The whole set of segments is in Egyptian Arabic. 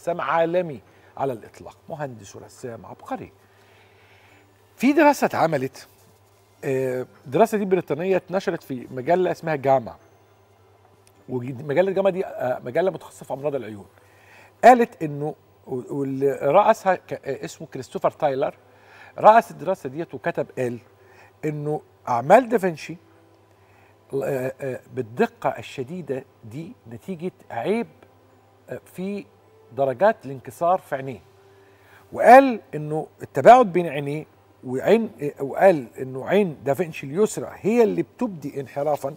رسام عالمي على الاطلاق مهندس ورسام عبقري في دراسه اتعملت آه، الدراسه دي بريطانيه اتنشرت في مجله اسمها جامعه ومجله جامعه دي آه، مجله متخصصه في امراض العيون قالت انه و- واللي رأسها ك- آه، اسمه كريستوفر تايلر رأس الدراسه ديت وكتب قال انه اعمال دافنشي آه، آه، بالدقه الشديده دي نتيجه عيب آه، في درجات الانكسار في عينيه وقال انه التباعد بين عينيه وعين وقال انه عين دافنشي اليسرى هي اللي بتبدي انحرافا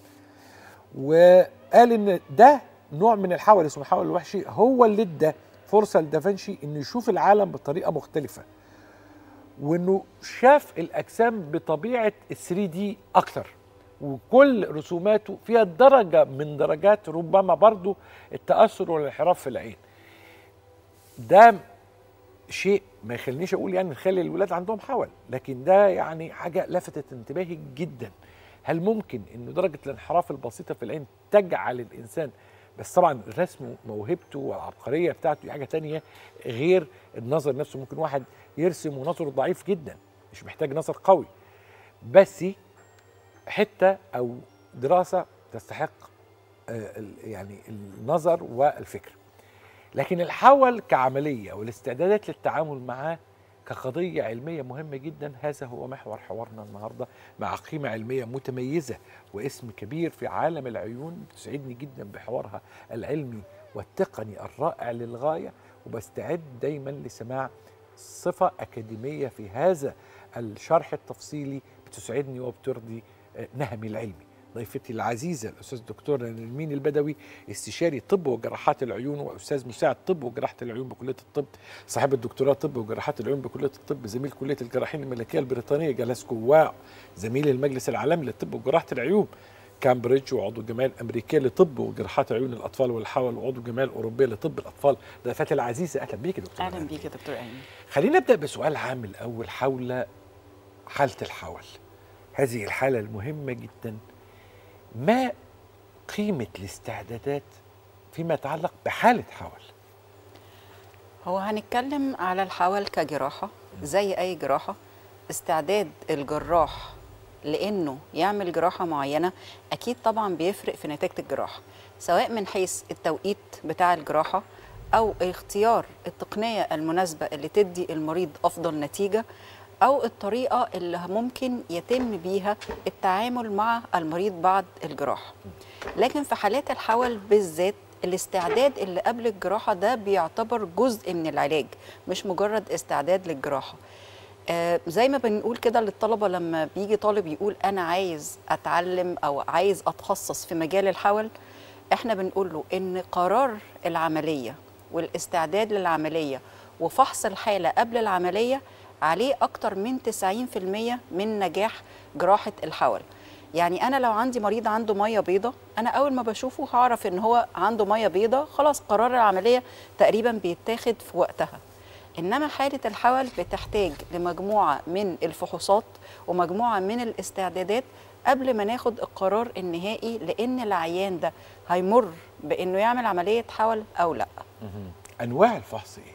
وقال ان ده نوع من الحول اسمه الحول الوحشي هو اللي ادى فرصه لدافنشي انه يشوف العالم بطريقه مختلفه وانه شاف الاجسام بطبيعه ال 3 دي اكتر وكل رسوماته فيها درجه من درجات ربما برضو التاثر والانحراف في العين ده شيء ما يخلينيش اقول يعني نخلي الولاد عندهم حول لكن ده يعني حاجه لفتت انتباهي جدا هل ممكن ان درجه الانحراف البسيطه في العين تجعل الانسان بس طبعا الرسم موهبته والعبقريه بتاعته دي حاجه تانية غير النظر نفسه ممكن واحد يرسم ونظره ضعيف جدا مش محتاج نظر قوي بس حته او دراسه تستحق آه، ال- يعني النظر والفكر لكن الحول كعمليه والاستعدادات للتعامل معاه كقضيه علميه مهمه جدا هذا هو محور حوارنا النهارده مع قيمه علميه متميزه واسم كبير في عالم العيون بتسعدني جدا بحوارها العلمي والتقني الرائع للغايه وبستعد دايما لسماع صفه اكاديميه في هذا الشرح التفصيلي بتسعدني وبترضي آه، نهمي العلمي ضيفتي العزيزة الأستاذ الدكتور نرمين البدوي استشاري طب وجراحات العيون وأستاذ مساعد طب وجراحة العيون بكلية الطب صاحب الدكتوراه طب وجراحات العيون بكلية الطب زميل كلية الجراحين الملكية البريطانية جلاسكو وزميل المجلس العالمي للطب وجراحة العيون كامبريدج وعضو الجمعيه الامريكيه لطب وجراحات عيون الاطفال والحول وعضو الجمعيه الاوروبيه لطب الاطفال ضيفتي العزيزه اهلا بيك يا دكتور اهلا نرمين. بيك يا دكتور ايمن خلينا نبدا بسؤال عام الاول حول حاله الحول هذه الحاله المهمه جدا ما قيمه الاستعدادات فيما يتعلق بحاله حول هو هنتكلم على الحول كجراحه زي اي جراحه استعداد الجراح لانه يعمل جراحه معينه اكيد طبعا بيفرق في نتيجه الجراحه سواء من حيث التوقيت بتاع الجراحه او اختيار التقنيه المناسبه اللي تدي المريض افضل نتيجه او الطريقه اللي ممكن يتم بيها التعامل مع المريض بعد الجراحه لكن في حالات الحول بالذات الاستعداد اللي قبل الجراحه ده بيعتبر جزء من العلاج مش مجرد استعداد للجراحه آه، زي ما بنقول كده للطلبه لما بيجي طالب يقول انا عايز اتعلم او عايز اتخصص في مجال الحول احنا بنقول له ان قرار العمليه والاستعداد للعمليه وفحص الحاله قبل العمليه عليه اكتر من 90% من نجاح جراحه الحول يعني انا لو عندي مريض عنده ميه بيضة انا اول ما بشوفه هعرف ان هو عنده ميه بيضة خلاص قرار العمليه تقريبا بيتاخد في وقتها انما حاله الحول بتحتاج لمجموعه من الفحوصات ومجموعه من الاستعدادات قبل ما ناخد القرار النهائي لان العيان ده هيمر بانه يعمل عمليه حول او لا انواع الفحص ايه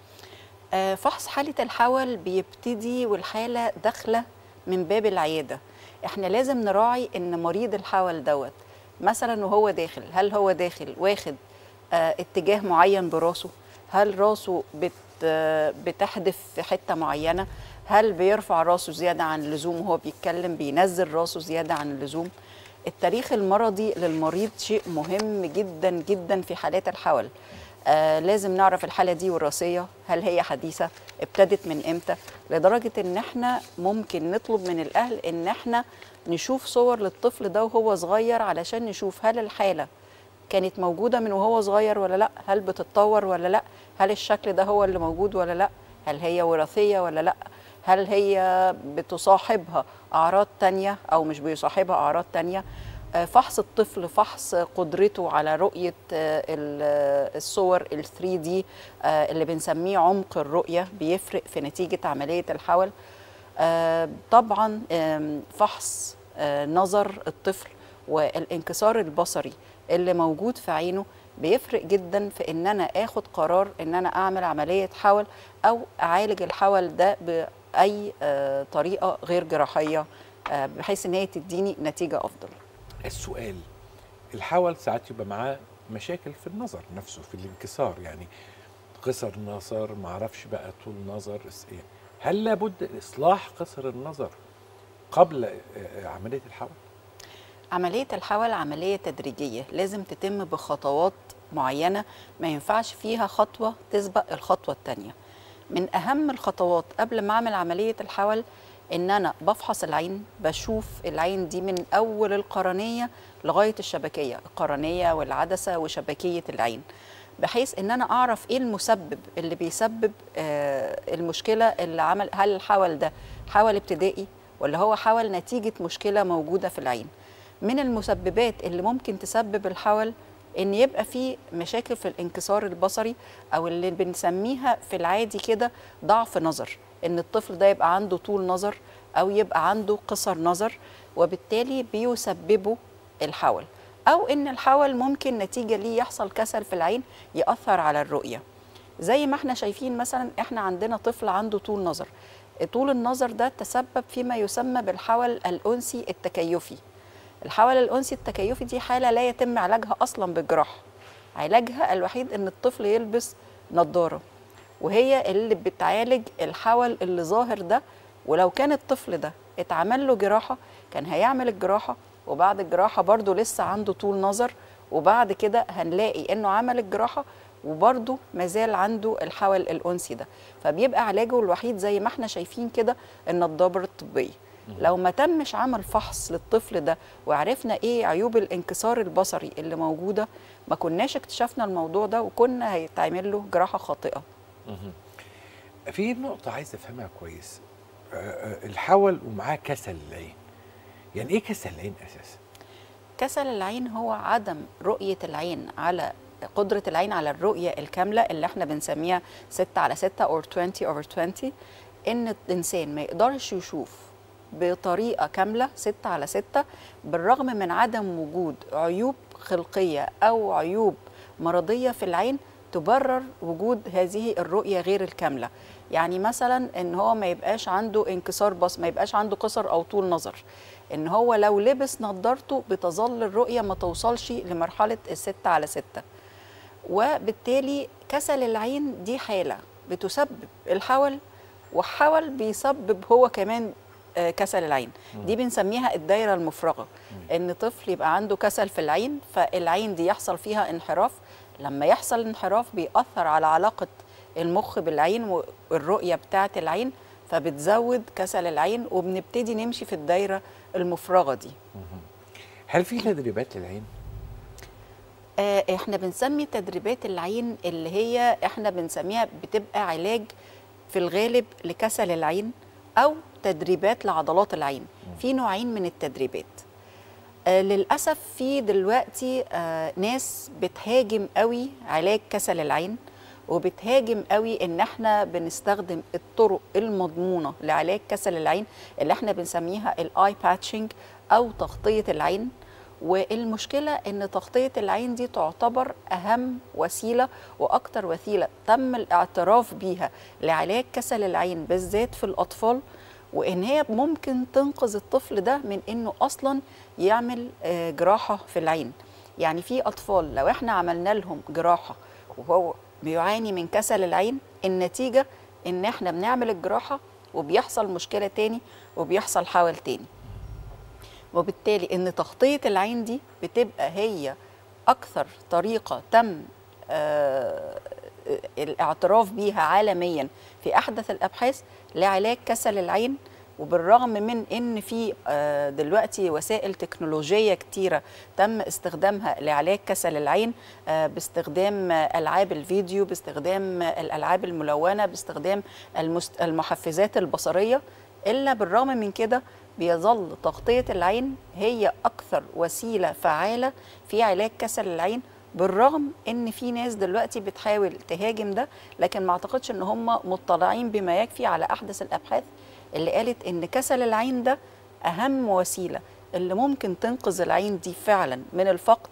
آه، فحص حالة الحول بيبتدي والحالة داخلة من باب العيادة احنا لازم نراعي ان مريض الحول دوت مثلا وهو داخل هل هو داخل واخد آه، اتجاه معين براسه هل راسه بت آه، بتحدف في حتة معينة هل بيرفع راسه زيادة عن اللزوم وهو بيتكلم بينزل راسه زيادة عن اللزوم التاريخ المرضي للمريض شيء مهم جدا جدا في حالات الحول آه لازم نعرف الحالة دي وراثية هل هي حديثة ابتدت من امتى لدرجة ان احنا ممكن نطلب من الاهل ان احنا نشوف صور للطفل ده وهو صغير علشان نشوف هل الحالة كانت موجودة من وهو صغير ولا لا هل بتتطور ولا لا هل الشكل ده هو اللي موجود ولا لا هل هي وراثية ولا لا هل هي بتصاحبها أعراض تانية أو مش بيصاحبها أعراض تانية آه، فحص الطفل فحص قدرته على رؤية آه، ال- آه، الصور ال 3 دي اللي بنسميه عمق الرؤية بيفرق في نتيجة عملية الحول آه، طبعا آم، فحص آه، نظر الطفل والانكسار البصري اللي موجود في عينه بيفرق جدا في ان انا اخد قرار ان انا اعمل عمليه حول او اعالج الحول ده باي آه، طريقه غير جراحيه آه، بحيث ان هي تديني نتيجه افضل السؤال الحول ساعات يبقى معاه مشاكل في النظر نفسه في الانكسار يعني قصر نظر ما اعرفش بقى طول نظر اس- إيه. هل لابد اصلاح قصر النظر قبل آه، آه، عمليه الحول عملية الحول عملية تدريجية لازم تتم بخطوات معينة ما ينفعش فيها خطوة تسبق الخطوة التانية من أهم الخطوات قبل ما أعمل عملية الحول إن أنا بفحص العين بشوف العين دي من أول القرنية لغاية الشبكية القرنية والعدسة وشبكية العين بحيث ان انا اعرف ايه المسبب اللي بيسبب آه المشكله اللي عمل هل الحول ده حول ابتدائي ولا هو حول نتيجه مشكله موجوده في العين من المسببات اللي ممكن تسبب الحول ان يبقى في مشاكل في الانكسار البصري او اللي بنسميها في العادي كده ضعف نظر ان الطفل ده يبقى عنده طول نظر او يبقى عنده قصر نظر وبالتالي بيسببه الحول او ان الحول ممكن نتيجه ليه يحصل كسل في العين ياثر على الرؤيه زي ما احنا شايفين مثلا احنا عندنا طفل عنده طول نظر طول النظر ده تسبب فيما يسمى بالحول الانسي التكيفي الحول الانسي التكيفي دي حاله لا يتم علاجها اصلا بالجراحه علاجها الوحيد ان الطفل يلبس نظاره وهي اللي بتعالج الحول اللي ظاهر ده ولو كان الطفل ده اتعمل له جراحه كان هيعمل الجراحه وبعد الجراحه برضه لسه عنده طول نظر وبعد كده هنلاقي انه عمل الجراحه وبرضه مازال عنده الحول الانسي ده فبيبقى علاجه الوحيد زي ما احنا شايفين كده النضاره الطبيه لو ما تمش عمل فحص للطفل ده وعرفنا ايه عيوب الانكسار البصري اللي موجوده ما كناش اكتشفنا الموضوع ده وكنا هيتعمل له جراحه خاطئه في نقطه عايز افهمها كويس آه، آه، الحول ومعاه كسل العين يعني ايه كسل العين اساسا كسل العين هو عدم رؤية العين على قدرة العين على الرؤية الكاملة اللي احنا بنسميها 6 على 6 أو 20 over 20 إن الإنسان ما يقدرش يشوف بطريقة كاملة 6 على 6 بالرغم من عدم وجود عيوب خلقية أو عيوب مرضية في العين تبرر وجود هذه الرؤية غير الكاملة يعني مثلا ان هو ما يبقاش عنده انكسار بص ما يبقاش عنده قصر او طول نظر ان هو لو لبس نظارته بتظل الرؤية ما توصلش لمرحلة الستة على ستة وبالتالي كسل العين دي حالة بتسبب الحول والحول بيسبب هو كمان آه، كسل العين دي بنسميها الدايرة المفرغة ان طفل يبقى عنده كسل في العين فالعين دي يحصل فيها انحراف لما يحصل انحراف بيأثر على علاقة المخ بالعين والرؤية بتاعة العين فبتزود كسل العين وبنبتدي نمشي في الدايرة المفرغة دي هل في تدريبات للعين آه، احنا بنسمي تدريبات العين اللي هي احنا بنسميها بتبقى علاج في الغالب لكسل العين او تدريبات لعضلات العين في نوعين من التدريبات آه للاسف في دلوقتي آه ناس بتهاجم قوي علاج كسل العين وبتهاجم قوي ان احنا بنستخدم الطرق المضمونه لعلاج كسل العين اللي احنا بنسميها الاي باتشنج او تغطيه العين والمشكله ان تغطيه العين دي تعتبر اهم وسيله واكتر وسيله تم الاعتراف بيها لعلاج كسل العين بالذات في الاطفال وان هي ممكن تنقذ الطفل ده من انه اصلا يعمل آه، جراحه في العين يعني في اطفال لو احنا عملنا لهم جراحه وهو بيعاني من كسل العين النتيجه ان احنا بنعمل الجراحه وبيحصل مشكله تاني وبيحصل حول تاني وبالتالي ان تغطيه العين دي بتبقى هي اكثر طريقه تم آه، الاعتراف بيها عالميا في احدث الابحاث لعلاج كسل العين وبالرغم من ان في آه، دلوقتي وسائل تكنولوجيه كتيره تم استخدامها لعلاج كسل العين آه، باستخدام آه، العاب الفيديو باستخدام آه، الالعاب الملونه باستخدام المست- المحفزات البصريه الا بالرغم من كده بيظل تغطيه العين هي اكثر وسيله فعاله في علاج كسل العين بالرغم ان في ناس دلوقتي بتحاول تهاجم ده لكن ما اعتقدش ان هم مطلعين بما يكفي على احدث الابحاث اللي قالت ان كسل العين ده اهم وسيله اللي ممكن تنقذ العين دي فعلا من الفقد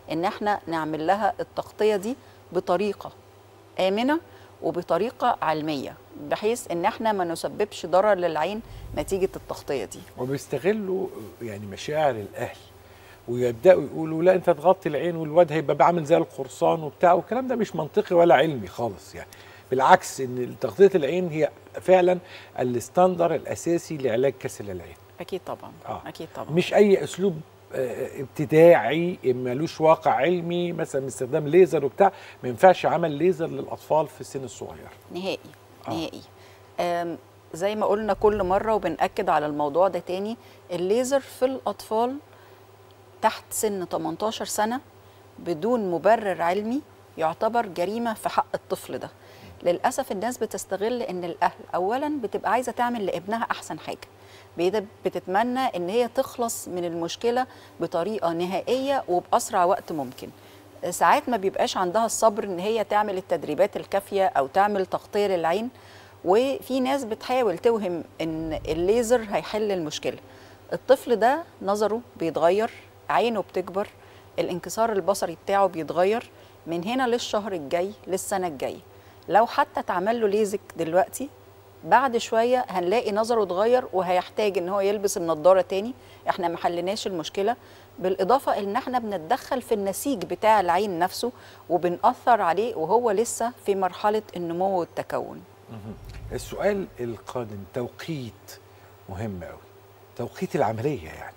ان احنا نعمل لها التغطيه دي بطريقه امنه وبطريقه علميه بحيث ان احنا ما نسببش ضرر للعين نتيجه التغطيه دي وبيستغلوا يعني مشاعر الاهل ويبداوا يقولوا لا انت تغطي العين والواد هيبقى بعمل زي القرصان وبتاع والكلام ده مش منطقي ولا علمي خالص يعني بالعكس ان تغطيه العين هي فعلا الستاندر الاساسي لعلاج كسل العين اكيد طبعا آه. اكيد طبعا مش اي اسلوب آه، ابتداعي ملوش واقع علمي مثلا باستخدام ليزر وبتاع ما ينفعش عمل ليزر للاطفال في السن الصغير نهائي آه. نهائي آم، زي ما قلنا كل مرة وبنأكد على الموضوع ده تاني الليزر في الأطفال تحت سن 18 سنة بدون مبرر علمي يعتبر جريمة في حق الطفل ده للأسف الناس بتستغل إن الأهل أولا بتبقى عايزة تعمل لابنها أحسن حاجة بيد- بتتمنى إن هي تخلص من المشكلة بطريقة نهائية وبأسرع وقت ممكن ساعات ما بيبقاش عندها الصبر ان هي تعمل التدريبات الكافيه او تعمل تغطيه للعين وفي ناس بتحاول توهم ان الليزر هيحل المشكله الطفل ده نظره بيتغير عينه بتكبر الانكسار البصري بتاعه بيتغير من هنا للشهر الجاي للسنه الجايه لو حتى اتعمل له ليزك دلوقتي بعد شويه هنلاقي نظره اتغير وهيحتاج ان هو يلبس النضاره تاني احنا ما حليناش المشكله بالاضافه ان احنا بنتدخل في النسيج بتاع العين نفسه وبنأثر عليه وهو لسه في مرحله النمو والتكون السؤال القادم توقيت مهم قوي توقيت العمليه يعني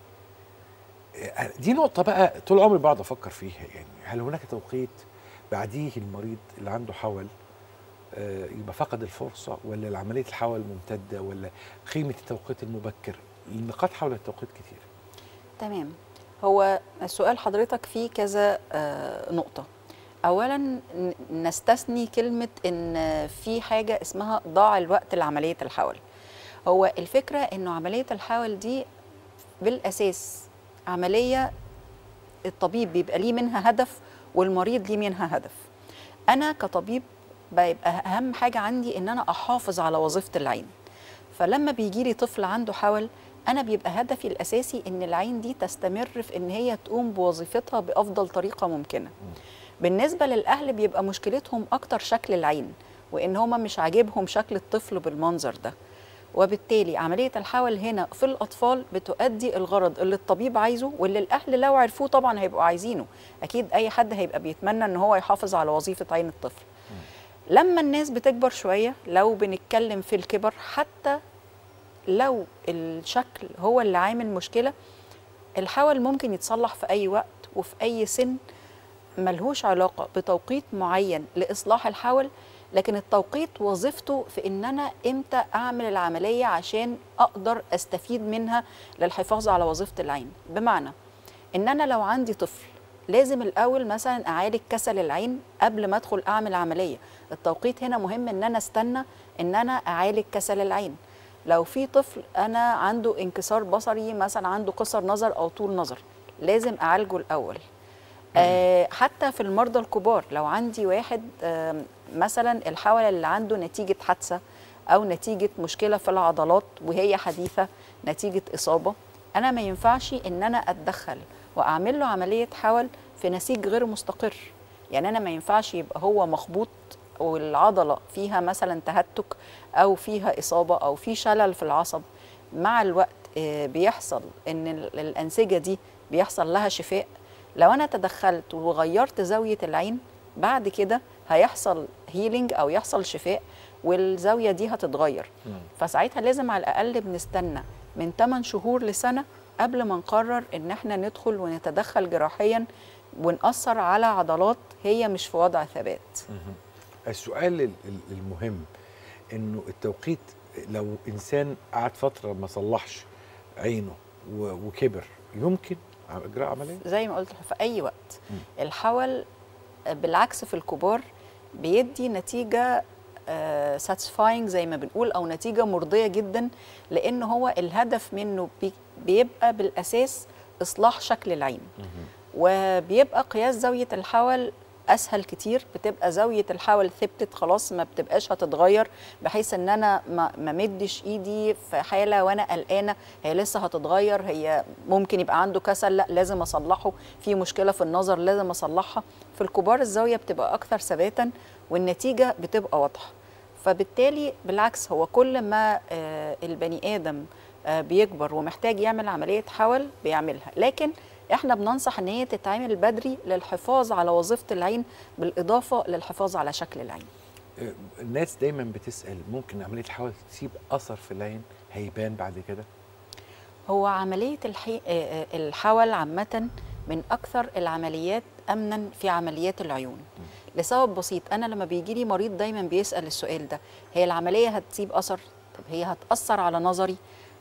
آه، دي نقطه بقى طول عمري بقعد افكر فيها يعني هل هناك توقيت بعديه المريض اللي عنده حول آه، يبقى فقد الفرصه ولا العمليه الحول ممتده ولا قيمه التوقيت المبكر النقاط حول التوقيت كتير تمام هو سؤال حضرتك فيه كذا آه، نقطة أولا ن- نستثني كلمة إن في حاجة اسمها ضاع الوقت لعملية الحول هو الفكرة إنه عملية الحول دي بالأساس عملية الطبيب بيبقى ليه منها هدف والمريض ليه منها هدف أنا كطبيب بيبقى أهم حاجة عندي إن أنا أحافظ على وظيفة العين فلما بيجي لي طفل عنده حول انا بيبقى هدفي الاساسي ان العين دي تستمر في ان هي تقوم بوظيفتها بافضل طريقه ممكنه بالنسبه للاهل بيبقى مشكلتهم اكتر شكل العين وان هما مش عاجبهم شكل الطفل بالمنظر ده وبالتالي عمليه الحول هنا في الاطفال بتؤدي الغرض اللي الطبيب عايزه واللي الاهل لو عرفوه طبعا هيبقوا عايزينه اكيد اي حد هيبقى بيتمنى ان هو يحافظ على وظيفه عين الطفل لما الناس بتكبر شويه لو بنتكلم في الكبر حتى لو الشكل هو اللي عامل مشكله الحول ممكن يتصلح في اي وقت وفي اي سن ملهوش علاقه بتوقيت معين لاصلاح الحول لكن التوقيت وظيفته في ان انا امتى اعمل العمليه عشان اقدر استفيد منها للحفاظ على وظيفه العين بمعنى ان انا لو عندي طفل لازم الاول مثلا اعالج كسل العين قبل ما ادخل اعمل عمليه التوقيت هنا مهم ان انا استنى ان انا اعالج كسل العين لو في طفل انا عنده انكسار بصري مثلا عنده قصر نظر او طول نظر لازم اعالجه الاول آه حتى في المرضى الكبار لو عندي واحد آه مثلا الحول اللي عنده نتيجه حادثه او نتيجه مشكله في العضلات وهي حديثه نتيجه اصابه انا ما ينفعش ان انا اتدخل واعمل له عمليه حول في نسيج غير مستقر يعني انا ما ينفعش يبقى هو مخبوط والعضله فيها مثلا تهتك او فيها اصابه او في شلل في العصب مع الوقت آه، بيحصل ان ال- الانسجه دي بيحصل لها شفاء لو انا تدخلت وغيرت زاويه العين بعد كده هيحصل هيلينج او يحصل شفاء والزاويه دي هتتغير فساعتها لازم على الاقل بنستنى من 8 شهور لسنه قبل ما نقرر ان احنا ندخل ونتدخل جراحيا ونأثر على عضلات هي مش في وضع ثبات السؤال ال- ال- المهم انه التوقيت لو انسان قعد فتره ما صلحش عينه و- وكبر يمكن اجراء عمليه زي ما قلت في اي وقت الحول بالعكس في الكبار بيدي نتيجه ساتسفاينج زي ما بنقول او نتيجه مرضيه جدا لان هو الهدف منه بي- بيبقى بالاساس اصلاح شكل العين وبيبقى قياس زاويه الحول اسهل كتير بتبقى زاويه الحول ثبتت خلاص ما بتبقاش هتتغير بحيث ان انا ما ما مدش ايدي في حاله وانا قلقانه هي لسه هتتغير هي ممكن يبقى عنده كسل لا لازم اصلحه في مشكله في النظر لازم اصلحها في الكبار الزاويه بتبقى اكثر ثباتا والنتيجه بتبقى واضحه فبالتالي بالعكس هو كل ما آه، البني ادم آه، بيكبر ومحتاج يعمل عمليه حول بيعملها لكن احنا بننصح ان هي تتعمل بدري للحفاظ على وظيفه العين بالاضافه للحفاظ على شكل العين آه، الناس دايما بتسال ممكن عمليه الحول تسيب اثر في العين هيبان بعد كده هو عمليه الحي... آه، آه، الحول عامه من اكثر العمليات امنا في عمليات العيون لسبب بسيط انا لما بيجي لي مريض دايما بيسال السؤال ده هي العمليه هتسيب اثر طب هي هتاثر على نظري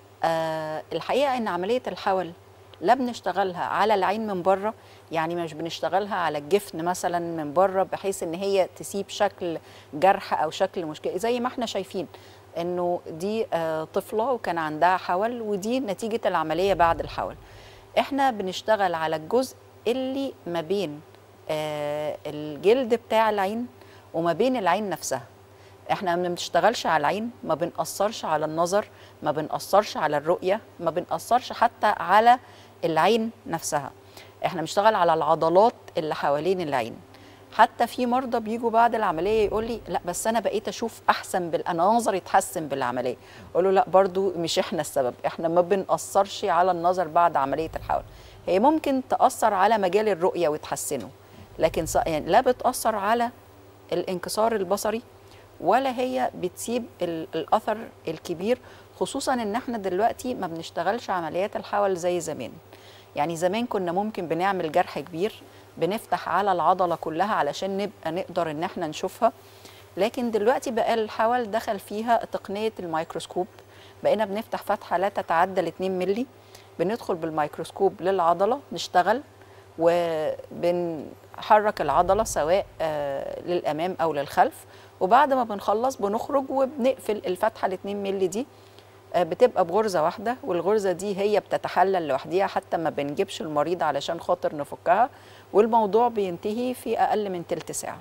آه الحقيقه ان عمليه الحول لا بنشتغلها على العين من بره يعني مش بنشتغلها على الجفن مثلا من بره بحيث ان هي تسيب شكل جرح او شكل مشكله زي ما احنا شايفين انه دي آه طفله وكان عندها حول ودي نتيجه العمليه بعد الحول احنا بنشتغل على الجزء اللي ما بين آه الجلد بتاع العين وما بين العين نفسها احنا ما بنشتغلش على العين ما بنأثرش على النظر ما بنأثرش على الرؤية ما بنأثرش حتى على العين نفسها احنا بنشتغل على العضلات اللي حوالين العين حتى في مرضى بيجوا بعد العمليه يقول لي لا بس انا بقيت اشوف احسن بال... انا نظري اتحسن بالعمليه اقول له لا برضو مش احنا السبب احنا ما بنأثرش على النظر بعد عمليه الحول هي ممكن تأثر على مجال الرؤيه وتحسنه لكن ص... يعني لا بتأثر على الانكسار البصري ولا هي بتسيب ال- الاثر الكبير خصوصا ان احنا دلوقتي ما بنشتغلش عمليات الحول زي زمان يعني زمان كنا ممكن بنعمل جرح كبير بنفتح على العضله كلها علشان نبقى نقدر ان احنا نشوفها لكن دلوقتي بقى الحول دخل فيها تقنيه الميكروسكوب بقينا بنفتح فتحه لا تتعدى ال 2 مللي بندخل بالميكروسكوب للعضله نشتغل وبنحرك العضله سواء آه، للامام او للخلف وبعد ما بنخلص بنخرج وبنقفل الفتحه ال 2 مللي دي آه، بتبقى بغرزه واحده والغرزه دي هي بتتحلل لوحديها حتى ما بنجيبش المريض علشان خاطر نفكها والموضوع بينتهي في اقل من تلت ساعه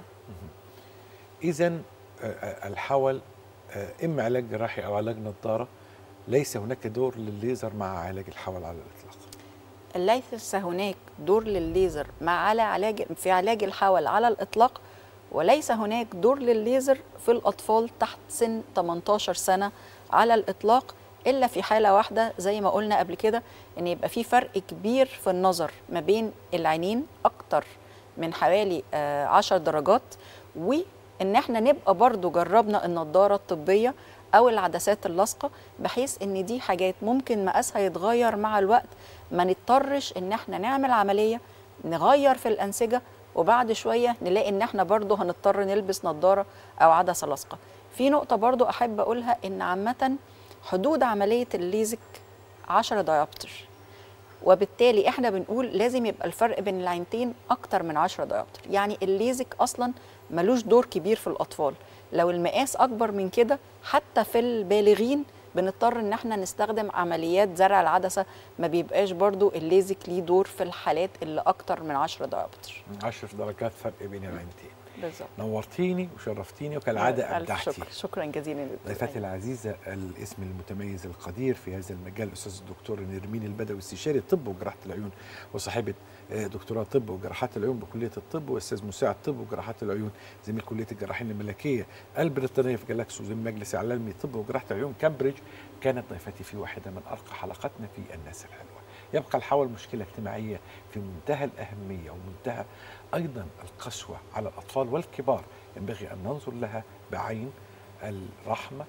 اذا الحول آه، اما علاج جراحي او علاج نظاره ليس هناك دور للليزر مع علاج الحول على الاطلاق ليس هناك دور للليزر مع على علاج في علاج الحول على الاطلاق وليس هناك دور للليزر في الاطفال تحت سن 18 سنه على الاطلاق الا في حاله واحده زي ما قلنا قبل كده ان يبقى في فرق كبير في النظر ما بين العينين اكتر من حوالي آه، 10 درجات وان احنا نبقى برضو جربنا النضاره الطبيه او العدسات اللاصقه بحيث ان دي حاجات ممكن مقاسها يتغير مع الوقت ما نضطرش ان احنا نعمل عمليه نغير في الانسجه وبعد شويه نلاقي ان احنا برضو هنضطر نلبس نضاره او عدسه لاصقه في نقطه برضو احب اقولها ان عامه حدود عمليه الليزك 10 دايوبتر وبالتالي احنا بنقول لازم يبقى الفرق بين العينتين اكتر من 10 دايوبتر يعني الليزك اصلا ملوش دور كبير في الاطفال لو المقاس اكبر من كده حتى في البالغين بنضطر ان احنا نستخدم عمليات زرع العدسه ما بيبقاش برضو الليزك ليه دور في الحالات اللي اكتر من 10 دايوبتر 10 درجات فرق بين العينتين بالظبط نورتيني وشرفتيني وكالعاده ألف ابدعتي شكر شكرا جزيلا للدكتور ضيفتي أيمن. العزيزة الاسم المتميز القدير في هذا المجال الأستاذ الدكتور نرمين البدوي استشاري طب وجراحة العيون وصاحبة آه، دكتوراه طب وجراحات العيون بكلية الطب وأستاذ مساعد طب وجراحات العيون زميل كلية الجراحين الملكية البريطانية في جالاكسو زميل مجلس العالمي طب وجراحة العيون كامبريدج كانت ضيفتي في واحدة من أرقى حلقاتنا في الناس الحلوة يبقى الحول مشكلة اجتماعية في منتهى الأهمية ومنتهى أيضا القسوة على الأطفال والكبار ينبغي أن ننظر لها بعين الرحمة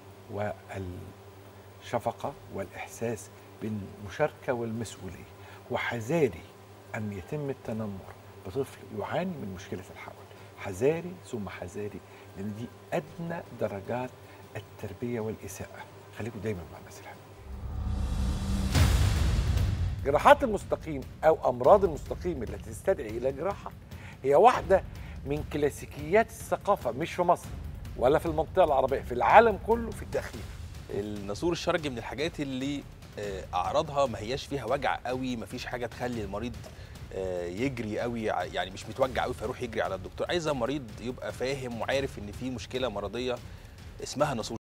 والشفقة والإحساس بالمشاركة والمسؤولية وحذاري أن يتم التنمر بطفل يعاني من مشكلة الحول حذاري ثم حذاري لأن دي أدنى درجات التربية والإساءة خليكم دايما مع الناس الحلوة جراحات المستقيم أو أمراض المستقيم التي تستدعي إلى جراحة هي واحدة من كلاسيكيات الثقافة مش في مصر ولا في المنطقة العربية في العالم كله في التأخير النسور الشرجي من الحاجات اللي آه، اعراضها ما هياش فيها وجع قوي ما فيش حاجه تخلي المريض آه، يجري قوي ع- يعني مش متوجع قوي فيروح يجري على الدكتور عايزه مريض يبقى فاهم وعارف ان في مشكله مرضيه اسمها نسور